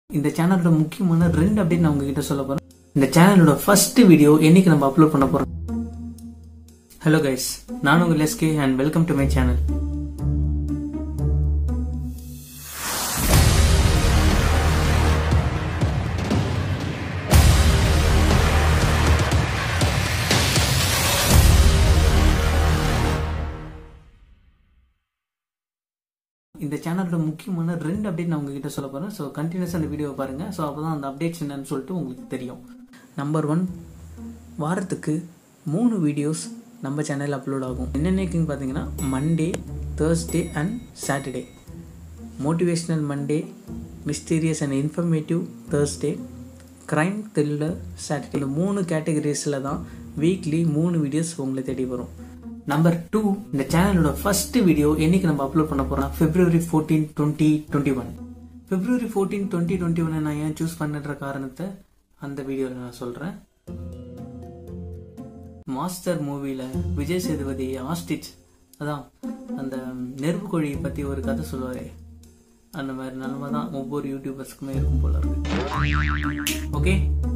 இந்த சேனலோட முக்கியமான ரெண்டு அப்டேட் நான் உங்ககிட்ட சொல்ல போறேன் இந்த சேனலோட ஃபர்ஸ்ட் வீடியோ என்னைக்கு நம்ம அப்லோட் பண்ண போறோம் ஹலோ கைஸ் நான் உங்கள் SK and welcome to my channel இந்த சேனலோட முக்கியமான ரெண்டு அப்டேட் நான் உங்ககிட்ட சொல்ல போறேன் ஸோ கண்டினியூஸ் அந்த வீடியோ பாருங்க ஸோ அப்பதான் அந்த அப்டேட்ஸ் என்னன்னு சொல்லிட்டு உங்களுக்கு தெரியும் நம்பர் ஒன் வாரத்துக்கு மூணு வீடியோஸ் நம்ம சேனல் அப்லோட் ஆகும் என்னென்னக்குன்னு பார்த்தீங்கன்னா Monday Thursday and Saturday motivational Monday mysterious and informative Thursday crime thriller Saturday இந்த மூணு கேட்டகரிஸில் தான் வீக்லி மூணு வீடியோஸ் உங்களை தேடி வரும் நம்பர் டூ இந்த சேனலோட ஃபர்ஸ்ட் வீடியோ என்னைக்கு நம்ம அப்லோட் பண்ண போறோம் February fourteen twenty twenty one February fourteen twenty twenty one நான் ஏன் சூஸ் பண்ணுற காரணத்தை அந்த வீடியோவில் நான் சொல்கிறேன் மாஸ்டர் மூவியில் விஜய் சேதுபதி ஆஸ்டிச் அதான் அந்த நெருப்பு கோழியை பற்றி ஒரு கதை சொல்லுவாரே அந்த மாதிரி நிலைமை தான் ஒவ்வொரு யூடியூபர்ஸ்க்குமே இருக்கும் போல இருக்கு ஓகே